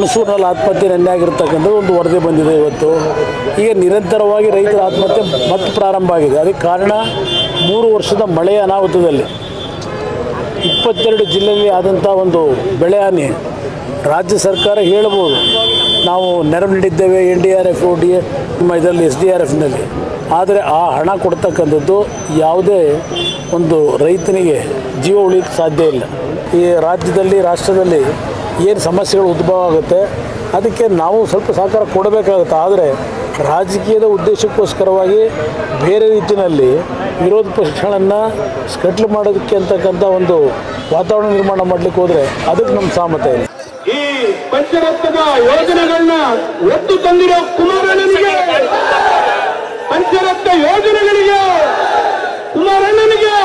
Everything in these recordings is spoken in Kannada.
ಹುಣಸೂರಿನಲ್ಲಿ ಆತ್ಮಹತ್ಯೆ ನೆನ್ನೆ ಆಗಿರ್ತಕ್ಕಂಥದ್ದು ಒಂದು ವರದಿ ಬಂದಿದೆ ಇವತ್ತು ಈಗ ನಿರಂತರವಾಗಿ ರೈತರ ಆತ್ಮಹತ್ಯೆ ಮತ್ತೆ ಪ್ರಾರಂಭ ಆಗಿದೆ ಅದಕ್ಕೆ ಕಾರಣ ಮೂರು ವರ್ಷದ ಮಳೆಯ ಅನಾಹುತದಲ್ಲಿ ಇಪ್ಪತ್ತೆರಡು ಜಿಲ್ಲೆಯಲ್ಲಿ ಆದಂಥ ಒಂದು ಬೆಳೆ ಹಾನಿ ರಾಜ್ಯ ಸರ್ಕಾರ ಹೇಳ್ಬೋದು ನಾವು ನೆರವು ನೀಡಿದ್ದೇವೆ N D R F D ನಿಮ್ಮ ಇದರಲ್ಲಿ ಎಸ್ ಡಿ ಆರ್ ಎಫ್ನಲ್ಲಿ ಆದರೆ ಆ ಹಣ ಕೊಡ್ತಕ್ಕಂಥದ್ದು ಯಾವುದೇ ಒಂದು ರೈತನಿಗೆ ಜೀವ ಉಳಿಯಕ್ಕೆ ಸಾಧ್ಯ ಇಲ್ಲ ಈ ರಾಜ್ಯದಲ್ಲಿ ರಾಷ್ಟ್ರದಲ್ಲಿ ಏನು ಸಮಸ್ಯೆಗಳು ಉದ್ಭವ ಆಗುತ್ತೆ ಅದಕ್ಕೆ ನಾವು ಸ್ವಲ್ಪ ಸಹಕಾರ ಕೊಡಬೇಕಾಗುತ್ತೆ ಆದರೆ ರಾಜಕೀಯದ ಉದ್ದೇಶಕ್ಕೋಸ್ಕರವಾಗಿ ಬೇರೆ ರೀತಿಯಲ್ಲಿ ವಿರೋಧ ಪಕ್ಷಗಳನ್ನು ಸ್ಕಟ್ಲು ಮಾಡೋದಕ್ಕೆ ಅಂತಕ್ಕಂಥ ಒಂದು ವಾತಾವರಣ ನಿರ್ಮಾಣ ಮಾಡಲಿಕ್ಕೆ ಹೋದರೆ ಅದಕ್ಕೆ ನಮ್ಮ ಸಹಮತ ಇದೆ ಈ ಪಂಚರತ್ನದ ಯೋಜನೆಗಳನ್ನ ಒತ್ತು ತಂದಿರೋ ಕುಮಾರಣ್ಣನಿಗೆ ಪಂಚರತ್ನ ಯೋಜನೆಗಳಿಗೆ ಕುಮಾರಣ್ಣನಿಗೆ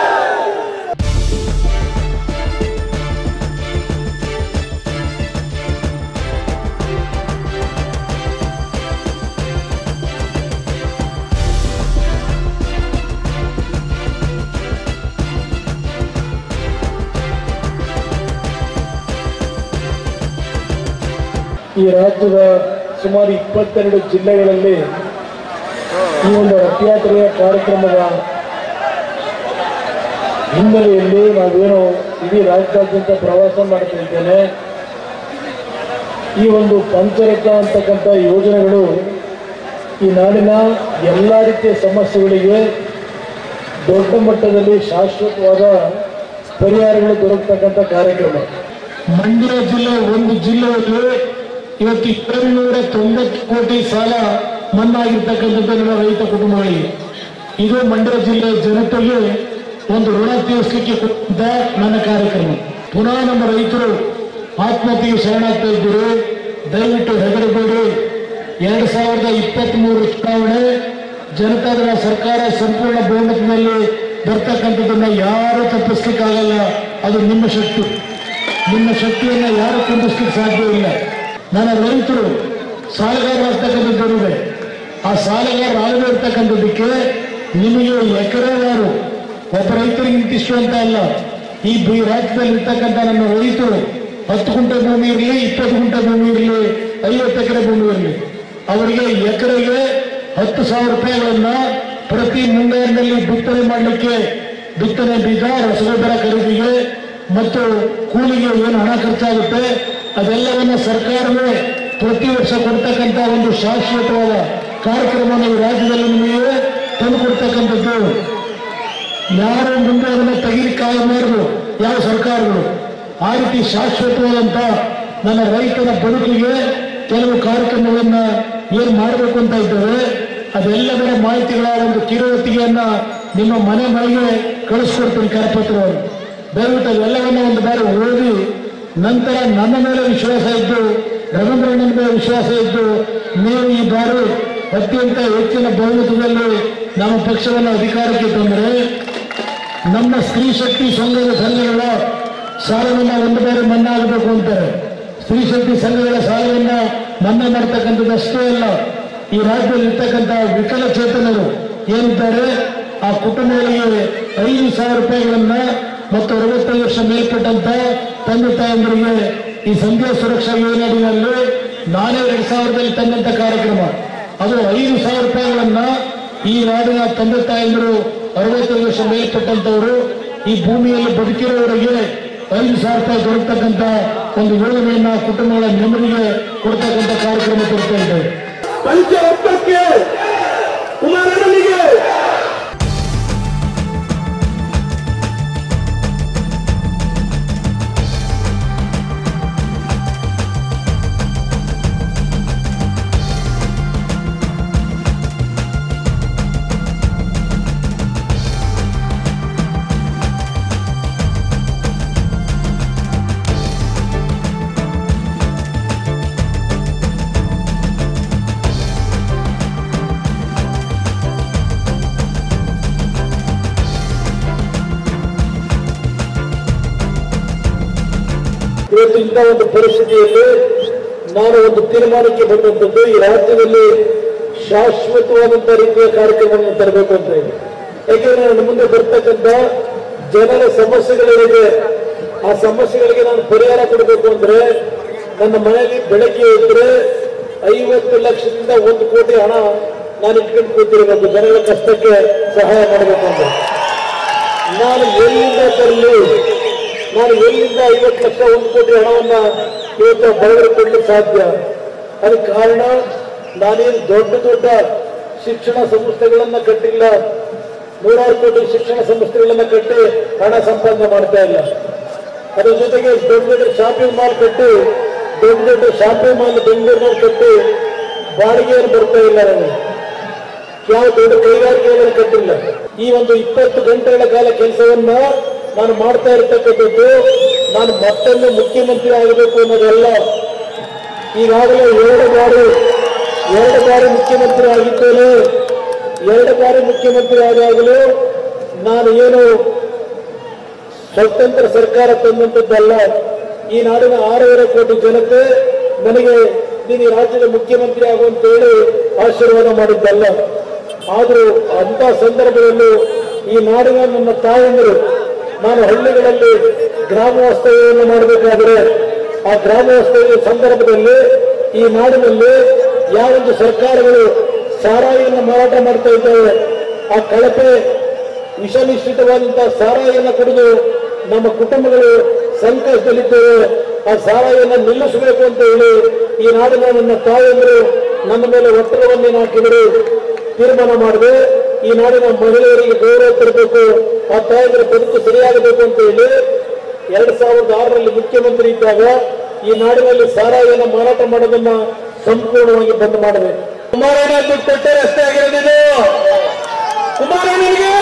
ಈ ರಾಜ್ಯದ ಸುಮಾರು ಇಪ್ಪತ್ತೆರಡು ಜಿಲ್ಲೆಗಳಲ್ಲಿ ಈ ಒಂದು ರಥಯಾತ್ರೆಯ ಕಾರ್ಯಕ್ರಮದ ಹಿನ್ನೆಲೆಯಲ್ಲಿ ನಾವೇನು ಇಡೀ ರಾಜ್ಯಾದ್ಯಂತ ಪ್ರವಾಸ ಮಾಡ್ತಾ ಇದ್ದೇನೆ ಈ ಒಂದು ಪಂಚರಥ ಅಂತಕ್ಕಂಥ ಯೋಜನೆಗಳು ಈ ನಾಡಿನ ಎಲ್ಲ ರೀತಿಯ ಸಮಸ್ಯೆಗಳಿಗೆ ದೊಡ್ಡ ಮಟ್ಟದಲ್ಲಿ ಶಾಶ್ವತವಾದ ಪರಿಹಾರಗಳು ದೊರಕತಕ್ಕಂಥ ಕಾರ್ಯಕ್ರಮ ಮಂಡ್ಯ ಜಿಲ್ಲೆ ಒಂದು ಜಿಲ್ಲೆಯಲ್ಲಿ ಇವತ್ತು ಏಳುನೂರ ತೊಂಬತ್ತು ಕೋಟಿ ಸಾಲ ಮನ್ನಾ ಆಗಿರ್ತಕ್ಕಂಥದ್ದು ನಮ್ಮ ರೈತ ಕುಟುಂಬಗಳಿಗೆ ಇದು ಮಂಡ್ಯ ಜಿಲ್ಲೆಯ ಜನತೆಗೆ ಒಂದು ಋಣ ತೀರಿಸಲಿಕ್ಕೆ ಕೊಟ್ಟಂತ ನನ್ನ ಕಾರ್ಯಕ್ರಮ ಪುನಃ ನಮ್ಮ ರೈತರು ಆತ್ಮಹತ್ಯೆಗೆ ಶರಣಾಗ್ತಾ ಇದ್ದರು ದಯವಿಟ್ಟು ಹೆದರಬೇಡಿ ಎರಡು ಸಾವಿರದ ಇಪ್ಪತ್ತ್ ಮೂರು ಚುನಾವಣೆ ಜನತಾದಳ ಸರ್ಕಾರ ಸಂಪೂರ್ಣ ಬಹುಮತದಲ್ಲಿ ಬರ್ತಕ್ಕಂಥದ್ದನ್ನ ಯಾರು ತಪ್ಪಿಸ್ಲಿಕ್ಕಾಗಲ್ಲ ಅದು ನಿಮ್ಮ ಶಕ್ತಿ ನಿಮ್ಮ ಶಕ್ತಿಯನ್ನ ಯಾರು ಕುಂದಿಸ್ಲಿಕ್ಕೆ ಸಾಧ್ಯ ಇಲ್ಲ ನನ್ನ ರೈತರು ಸಾಲಗಾರರಾಗ್ತಕ್ಕಂಥದ್ದಿದೆ ಆ ಸಾಲಗಾರ ಆಗದೇ ಇರ್ತಕ್ಕಂಥದ್ದಕ್ಕೆ ನಿಮಗೆ ಎಕರೆವಾರು ಒಬ್ಬ ರೈತರಿಗೆ ಇಂತಿಷ್ಟು ಅಂತ ಅಲ್ಲ ಈ ಬಿ- ರಾಜ್ಯದಲ್ಲಿ ಇರ್ತಕ್ಕಂಥ ನನ್ನ ರೈತರು ಹತ್ತು ಗುಂಟೆ ಭೂಮಿ ಇರಲಿ ಇಪ್ಪತ್ತು ಗುಂಟೆ ಭೂಮಿ ಇರಲಿ ಐವತ್ತು ಎಕರೆ ಭೂಮಿ ಇರಲಿ ಅವರಿಗೆ ಎಕರೆಗೆ ಹತ್ತು ಸಾವಿರ ರೂಪಾಯಿಗಳನ್ನ ಪ್ರತಿ ಮುಂಗಾರಿನಲ್ಲಿ ಬಿತ್ತನೆ ಮಾಡಲಿಕ್ಕೆ ಬಿತ್ತನೆ ಬೀಜ ರಸಗೊಬ್ಬರ ಖರೀದಿಗೆ ಮತ್ತು ಕೂಲಿಗೆ ಏನು ಹಣ ಖರ್ಚಾಗುತ್ತೆ ಅದೆಲ್ಲವನ್ನ ಸರ್ಕಾರವೇ ಪ್ರತಿ ವರ್ಷ ಕೊಡ್ತಕ್ಕಂಥ ಒಂದು ಶಾಶ್ವತವಾದ ಕಾರ್ಯಕ್ರಮವನ್ನು ಈ ರಾಜ್ಯದಲ್ಲಿ ನಿಮಗೆ ತಂದುಕೊಡ್ತಕ್ಕಂಥದ್ದು ಯಾರು ಮುಂದೆ ಅದನ್ನು ತೆಗಿಲಿಕ್ಕಾಗಬಾರದು ಯಾವ ಸರ್ಕಾರಗಳು ಆ ರೀತಿ ಶಾಶ್ವತವಾದಂಥ ನನ್ನ ರೈತರ ಬದುಕಿಗೆ ಕೆಲವು ಕಾರ್ಯಕ್ರಮಗಳನ್ನ ಏನು ಮಾಡಬೇಕು ಅಂತ ಇದ್ದೇವೆ ಅದೆಲ್ಲದರ ಮಾಹಿತಿಗಳ ಒಂದು ಕಿರುವತ್ತಿಗೆಯನ್ನ ನಿಮ್ಮ ಮನೆ ಮನೆಗೆ ಕಳಿಸ್ಕೊಡ್ತೀನಿ ಕರಪತ್ರವನ್ನು ದಯವಿಟ್ಟು ಅದೆಲ್ಲವನ್ನ ಒಂದು ಬಾರಿ ಓದಿ ನಂತರ ನನ್ನ ಮೇಲೆ ವಿಶ್ವಾಸ ಇದ್ದು ರವೀಂದ್ರಣ್ಣನ ಮೇಲೆ ವಿಶ್ವಾಸ ಇದ್ದು ನೀವು ಈ ಬಾರಿ ಅತ್ಯಂತ ಹೆಚ್ಚಿನ ಬಹುಮತದಲ್ಲಿ ನಮ್ಮ ಪಕ್ಷವನ್ನು ಅಧಿಕಾರಕ್ಕೆ ತಂದರೆ ನಮ್ಮ ಸ್ತ್ರೀ ಶಕ್ತಿ ಸಂಘದ ಸಂಘಗಳ ಸಾಲವನ್ನ ಒಂದು ಬಾರಿ ಮನ್ನಾ ಆಗಬೇಕು ಅಂತಾರೆ ಸ್ತ್ರೀ ಶಕ್ತಿ ಸಂಘಗಳ ಸಾಲವನ್ನ ಮನ್ನಾ ಮಾಡ್ತಕ್ಕಂಥದ್ದು ಅಷ್ಟೇ ಅಲ್ಲ ಈ ರಾಜ್ಯದಲ್ಲಿ ಇರ್ತಕ್ಕಂಥ ವಿಕಲಚೇತನರು ಏನಿದ್ದಾರೆ ಆ ಕುಟುಂಬಗಳಿಗೆ ಐದು ಸಾವಿರ ರೂಪಾಯಿಗಳನ್ನ ಮತ್ತು ಅರವತ್ತೈದು ವರ್ಷ ಮೇಲ್ಪಟ್ಟಂತ ತಂದೆ ತಾಯಂದರಿಗೆ ಈ ಸಂಧ್ಯಾ ಸುರಕ್ಷಾ ಯೋಜನೆಯಲ್ಲಿ ನಾನೇ ಎರಡ್ ಸಾವಿರದಲ್ಲಿ ತಂದಂತ ಕಾರ್ಯಕ್ರಮ ಅದು ಐದು ಸಾವಿರ ರೂಪಾಯಿಗಳನ್ನ ಈ ನಾಡಿನ ತಂದೆ ತಾಯಂದಿರು ಅರವತ್ತೈದು ವರ್ಷ ಮೇಲ್ಪಟ್ಟಂತವರು ಈ ಭೂಮಿಯಲ್ಲಿ ಬದುಕಿರೋವರಿಗೆ ಐದು ಸಾವಿರ ರೂಪಾಯಿ ದೊರಕತಕ್ಕಂತ ಒಂದು ಯೋಜನೆಯನ್ನ ಕುಟುಂಬಗಳ ನೆಮ್ಮದಿಗೆ ಕೊಡ್ತಕ್ಕಂಥ ಕಾರ್ಯಕ್ರಮ ಕೊಡ್ತಾ ಇದ್ದೇವೆ ಪಂಚರತ್ನಕ್ಕೆ ಕುಮಾರಣ್ಣನಿಗೆ ಇವತ್ತು ಇಂಥ ಒಂದು ಪರಿಸ್ಥಿತಿಯಲ್ಲಿ ನಾನು ಒಂದು ತೀರ್ಮಾನಕ್ಕೆ ಬಂದಂಥದ್ದು ಈ ರಾಜ್ಯದಲ್ಲಿ ಶಾಶ್ವತವಾದಂಥ ರೀತಿಯ ಕಾರ್ಯಕ್ರಮವನ್ನು ತರಬೇಕು ಅಂತ ಇದೆ ಯಾಕೆಂದ್ರೆ ನನ್ನ ಮುಂದೆ ಬರ್ತಕ್ಕಂಥ ಜನರ ಸಮಸ್ಯೆಗಳಿದೆ ಆ ಸಮಸ್ಯೆಗಳಿಗೆ ನಾನು ಪರಿಹಾರ ಕೊಡಬೇಕು ಅಂದ್ರೆ ನನ್ನ ಮನೆಯಲ್ಲಿ ಬೆಳಗ್ಗೆ ಇದ್ರೆ ಐವತ್ತು ಲಕ್ಷದಿಂದ ಒಂದು ಕೋಟಿ ಹಣ ನಾನು ಇಟ್ಕೊಂಡು ಕೂತಿರಬೇಕು ಜನಗಳ ಕಷ್ಟಕ್ಕೆ ಸಹಾಯ ಮಾಡಬೇಕು ಅಂತ ನಾನು ಎಲ್ಲಿಂದ ತರಲಿ ನಾನು ಎಲ್ಲಿಂದ ಐವತ್ತು ಲಕ್ಷ ಒಂದು ಕೋಟಿ ಹಣವನ್ನ ಇವತ್ತು ಬಡವರಿಗೆ ಕೊಡಲಿಕ್ಕೆ ಸಾಧ್ಯ ಅದಕ್ಕೆ ಕಾರಣ ನಾನೇನು ದೊಡ್ಡ ದೊಡ್ಡ ಶಿಕ್ಷಣ ಸಂಸ್ಥೆಗಳನ್ನ ಕಟ್ಟಿಲ್ಲ ನೂರಾರು ಕೋಟಿ ಶಿಕ್ಷಣ ಸಂಸ್ಥೆಗಳನ್ನ ಕಟ್ಟಿ ಹಣ ಸಂಪಾದನೆ ಮಾಡ್ತಾ ಇಲ್ಲ ಅದ್ರ ಜೊತೆಗೆ ದೊಡ್ಡ ದೊಡ್ಡ ಶಾಪಿಂಗ್ ಮಾಲ್ ಕಟ್ಟಿ ದೊಡ್ಡ ದೊಡ್ಡ ಶಾಪಿಂಗ್ ಮಾಲ್ ಬೆಂಗಳೂರಿನಲ್ಲಿ ಕಟ್ಟಿ ಬಾಡಿಗೆಯನ್ನು ಬರ್ತಾ ಇಲ್ಲ ನನಗೆ ಯಾವ ದೊಡ್ಡ ಕೈಗಾರಿಕೆಗಳನ್ನು ಕಟ್ಟಿಲ್ಲ ಈ ಒಂದು ಇಪ್ಪತ್ತು ಗಂಟೆಗಳ ಕಾಲ ಕೆಲಸವನ್ನ ನಾನು ಮಾಡ್ತಾ ಇರ್ತಕ್ಕಂಥದ್ದು ನಾನು ಮತ್ತೊಮ್ಮೆ ಮುಖ್ಯಮಂತ್ರಿ ಆಗಬೇಕು ಅನ್ನೋದಲ್ಲ ಈಗಾಗಲೇ ಎರಡು ಬಾರಿ ಎರಡು ಬಾರಿ ಮುಖ್ಯಮಂತ್ರಿ ಆಗಿದ್ದೇನೆ ಎರಡು ಬಾರಿ ಮುಖ್ಯಮಂತ್ರಿ ಆದಾಗಲೂ ನಾನು ಏನು ಸ್ವತಂತ್ರ ಸರ್ಕಾರ ತಂದಂಥದ್ದಲ್ಲ ಈ ನಾಡಿನ ಆರೂವರೆ ಕೋಟಿ ಜನತೆ ನನಗೆ ನೀನು ಈ ರಾಜ್ಯದ ಮುಖ್ಯಮಂತ್ರಿ ಆಗು ಅಂತ ಹೇಳಿ ಆಶೀರ್ವಾದ ಮಾಡಿದ್ದಲ್ಲ ಆದರೂ ಅಂತ ಸಂದರ್ಭದಲ್ಲೂ ಈ ನಾಡಿನ ನನ್ನ ತಾಯಂದಿರು ನಾನು ಹಳ್ಳಿಗಳಲ್ಲಿ ಗ್ರಾಮ ವಾಸ್ತವ್ಯವನ್ನು ಮಾಡಬೇಕಾದ್ರೆ ಆ ಗ್ರಾಮ ವಾಸ್ತವ್ಯ ಸಂದರ್ಭದಲ್ಲಿ ಈ ನಾಡಿನಲ್ಲಿ ಯಾವೊಂದು ಸರ್ಕಾರಗಳು ಸಾರಾಯಿಯನ್ನು ಮಾರಾಟ ಮಾಡ್ತಾ ಇದ್ದಾವೆ ಆ ಕಳಪೆ ವಿಷಮಿಶ್ರಿತವಾದಂತಹ ಸಾರಾಯಿಯನ್ನು ಕುಡಿದು ನಮ್ಮ ಕುಟುಂಬಗಳು ಸಂಕಷ್ಟದಲ್ಲಿದ್ದೇವೆ ಆ ಸಾರಾಯಿಯನ್ನು ನಿಲ್ಲಿಸಬೇಕು ಅಂತ ಹೇಳಿ ಈ ನಾಡಿನ ನನ್ನ ತಾಯಂದರು ನನ್ನ ಮೇಲೆ ಒತ್ತಡವನ್ನೇ ಹಾಕಿದರು ತೀರ್ಮಾನ ಮಾಡಿದೆ ಈ ನಾಡಿನ ಮಹಿಳೆಯರಿಗೆ ಗೌರವ ತರಬೇಕು ಆ ತಾಯಂದಿರ ಬದುಕು ಸರಿಯಾಗಬೇಕು ಅಂತ ಹೇಳಿ ಎರಡ್ ಸಾವಿರದ ಆರರಲ್ಲಿ ಮುಖ್ಯಮಂತ್ರಿ ಇದ್ದಾಗ ಈ ನಾಡಿನಲ್ಲಿ ಸಾರಾಯಿಯನ್ನು ಮಾರಾಟ ಮಾಡೋದನ್ನ ಸಂಪೂರ್ಣವಾಗಿ ಬಂದ್ ಮಾಡಿದೆ ಕುಮಾರಣ್ಣ ದುಡ್ಡು ಕೊಟ್ಟೆ ರಸ್ತೆ ಆಗಿರೋದಿದು ಕುಮಾರಣ್ಣನಿಗೆ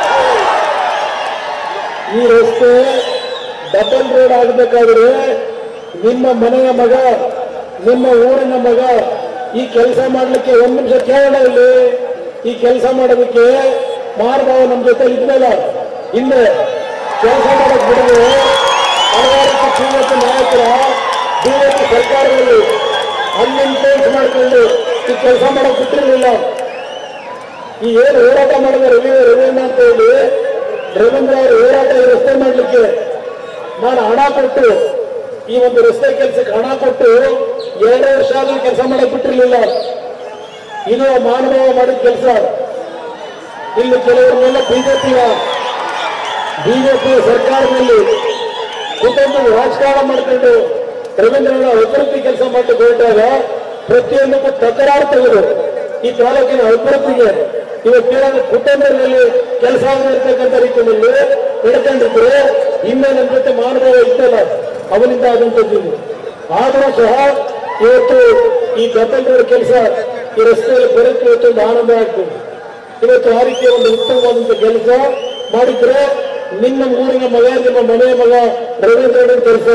ಈ ರಸ್ತೆ ಡಬಲ್ ರೋಡ್ ಆಗಬೇಕಾದ್ರೆ ನಿಮ್ಮ ಮನೆಯ ಮಗ ನಿಮ್ಮ ಊರಿನ ಮಗ ಈ ಕೆಲಸ ಮಾಡ್ಲಿಕ್ಕೆ ಒಂದ್ ನಿಮಿಷ ಕೇಳೋಣ ಇಲ್ಲಿ ಈ ಕೆಲಸ ಮಾಡೋದಕ್ಕೆ ಮಾರ್ಗವ ನಮ್ಮ ಜೊತೆ ಇದ್ಮೇಲೆ ಹಿಂದೆ ಕೆಲಸ ಮಾಡಕ್ ಬಿಡದೆ ಹಲವಾರು ಶ್ರೀಮಂತ ನಾಯಕರ ಬಿಜೆಪಿ ಸರ್ಕಾರದಲ್ಲಿ ಅನ್ಇನ್ಫ್ಲೂಯೆನ್ಸ್ ಮಾಡ್ಕೊಂಡು ಈ ಕೆಲಸ ಮಾಡಕ್ ಬಿಟ್ಟಿರಲಿಲ್ಲ ಈ ಏನು ಹೋರಾಟ ಮಾಡಿದ ರವಿ ರವೀಂದ್ರ ಅಂತ ಹೇಳಿ ರವೀಂದ್ರ ಅವರು ಹೋರಾಟ ಈ ರಸ್ತೆ ಮಾಡಲಿಕ್ಕೆ ನಾನು ಹಣ ಕೊಟ್ಟು ಈ ಒಂದು ರಸ್ತೆ ಕೆಲಸಕ್ಕೆ ಹಣ ಕೊಟ್ಟು ಎರಡು ವರ್ಷ ಆದ್ರೂ ಕೆಲಸ ಮಾಡಕ್ ಬಿಟ್ಟಿರ್ಲಿಲ್ಲ ಇದು ಮಾನವ ಮಾಡಿದ ಕೆಲಸ ಇಲ್ಲಿ ಕೆಲವರನ್ನೆಲ್ಲ ಬಿಜೆಪಿಯ ಬಿಜೆಪಿ ಸರ್ಕಾರದಲ್ಲಿ ಕುಟುಂಬ ರಾಜಕಾರಣ ಮಾಡ್ಕೊಂಡು ರವೀಂದ್ರನ ಅಭಿವೃದ್ಧಿ ಕೆಲಸ ಮಾಡಲಿಕ್ಕೆ ಹೊರಟಾಗ ಪ್ರತಿಯೊಂದಕ್ಕೂ ತಕರಾರು ತೆಗೆದು ಈ ತಾಲೂಕಿನ ಅಭಿವೃದ್ಧಿಗೆ ಇವತ್ತೇನಾದ್ರು ಕುಟುಂಬದಲ್ಲಿ ಕೆಲಸ ಆಗಿರ್ತಕ್ಕಂಥ ರೀತಿಯಲ್ಲಿ ಹಿಡ್ಕೊಂಡಿದ್ರೆ ಹಿಂದೆ ನಮ್ಮ ಜೊತೆ ಮಾನವ ಇದ್ದಲ್ಲ ಅವನಿಂದ ಆದಂಥದ್ದು ಇದು. ಆದರೂ ಸಹ ಇವತ್ತು ಈ ಗದ್ದಲದವರ ಕೆಲಸ ಈ ರಸ್ತೆಯಲ್ಲಿ ಬರುತ್ತೆ ಇವತ್ತು ಒಂದು ಆನಂದ ಆಗ್ತದೆ ಇವತ್ತು ಆ ರೀತಿಯ ಒಂದು ಉತ್ತಮವಾದಂತ ಕೆಲಸ ಮಾಡಿದ್ರೆ ನಿಮ್ಮ ಊರಿನ ಮಗ ನಿಮ್ಮ ಮನೆಯ ಮಗ ರವೀಂದ್ರ ಕೆಲಸ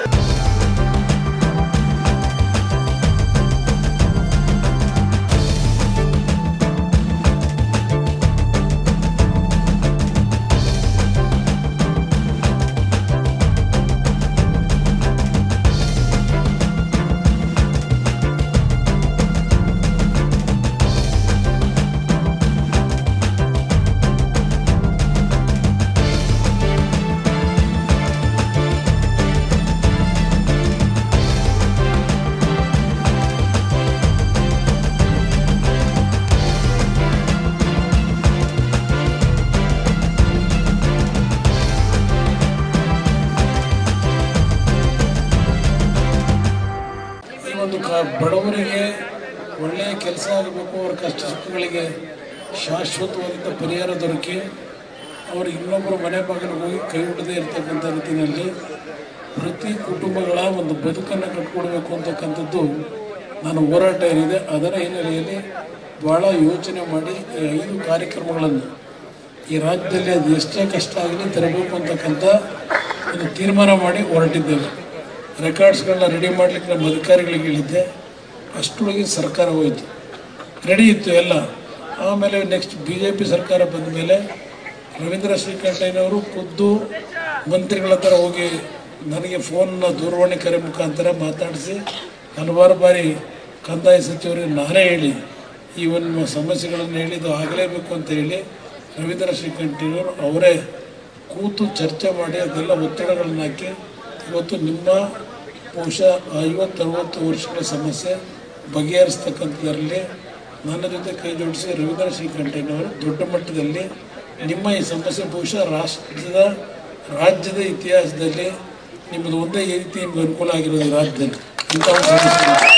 ಈ ಒಂದು ಕ ಬಡವರಿಗೆ ಒಳ್ಳೆಯ ಕೆಲಸ ಆಗಬೇಕು ಅವರ ಕಷ್ಟ ಸುಖಗಳಿಗೆ ಶಾಶ್ವತವಾದಂಥ ಪರಿಹಾರ ದೊರಕಿ ಅವರು ಇನ್ನೊಬ್ಬರ ಮನೆ ಬಾಗಿಲಿಗೆ ಹೋಗಿ ಕೈ ಹಿಡದೇ ಇರ್ತಕ್ಕಂಥ ರೀತಿಯಲ್ಲಿ ಪ್ರತಿ ಕುಟುಂಬಗಳ ಒಂದು ಬದುಕನ್ನು ಕಟ್ಕೊಡ್ಬೇಕು ಅಂತಕ್ಕಂಥದ್ದು ನನ್ನ ಹೋರಾಟ ಏನಿದೆ ಅದರ ಹಿನ್ನೆಲೆಯಲ್ಲಿ ಭಾಳ ಯೋಚನೆ ಮಾಡಿ ಈ ಐದು ಕಾರ್ಯಕ್ರಮಗಳನ್ನು ಈ ರಾಜ್ಯದಲ್ಲಿ ಅದು ಎಷ್ಟೇ ಕಷ್ಟ ಆಗಲಿ ತರಬೇಕು ಅಂತಕ್ಕಂಥ ಒಂದು ತೀರ್ಮಾನ ಮಾಡಿ ಹೊರಟಿದ್ದೇವೆ ರೆಕಾರ್ಡ್ಸ್ಗಳನ್ನ ರೆಡಿ ಮಾಡಲಿಕ್ಕೆ ನಮ್ಮ ಅಧಿಕಾರಿಗಳಿಗೆ ಹೇಳಿದ್ದೆ ಅಷ್ಟರೊಳಗೆ ಸರ್ಕಾರ ಹೋಯಿತು ರೆಡಿ ಇತ್ತು ಎಲ್ಲ ಆಮೇಲೆ ನೆಕ್ಸ್ಟ್ ಬಿ ಜೆ ಪಿ ಸರ್ಕಾರ ಬಂದ ಮೇಲೆ ರವೀಂದ್ರ ಶ್ರೀಕಂಠಯ್ಯನವರು ಖುದ್ದು ಮಂತ್ರಿಗಳ ಹತ್ರ ಹೋಗಿ ನನಗೆ ಫೋನ್ನ ದೂರವಾಣಿ ಕರೆ ಮುಖಾಂತರ ಮಾತಾಡಿಸಿ ಹಲವಾರು ಬಾರಿ ಕಂದಾಯ ಸಚಿವರಿಗೆ ನಾನೇ ಹೇಳಿ ಈ ಒಂದು ಸಮಸ್ಯೆಗಳನ್ನು ಹೇಳಿದ್ದು ಆಗಲೇಬೇಕು ಅಂತ ಹೇಳಿ ರವೀಂದ್ರ ಶ್ರೀಕಂಠಯ್ಯನವರು ಅವರೇ ಕೂತು ಚರ್ಚೆ ಮಾಡಿ ಅದೆಲ್ಲ ಒತ್ತಡಗಳನ್ನ ಹಾಕಿ ಇವತ್ತು ನಿಮ್ಮ ಬಹುಶಃ ಐವತ್ತರವತ್ತು ವರ್ಷಗಳ ಸಮಸ್ಯೆ ಬಗೆಹರಿಸ್ತಕ್ಕಂಥದ್ರಲ್ಲಿ ನನ್ನ ಜೊತೆ ಕೈ ಜೋಡಿಸಿ ರವೀಂದ್ರ ಶ್ರೀಕಂಠಯ್ಯನವರು ದೊಡ್ಡ ಮಟ್ಟದಲ್ಲಿ ನಿಮ್ಮ ಈ ಸಮಸ್ಯೆ ಬಹುಶಃ ರಾಷ್ಟ್ರದ ರಾಜ್ಯದ ಇತಿಹಾಸದಲ್ಲಿ ನಿಮ್ಮದು ಒಂದೇ ಈ ರೀತಿ ನಿಮ್ಗೆ ಅನುಕೂಲ ಆಗಿರೋದು ಈ ರಾಜ್ಯದಲ್ಲಿ ಇಂಥ ಒಂದು ಸಮಸ್ಯೆ ಇಲ್ಲ.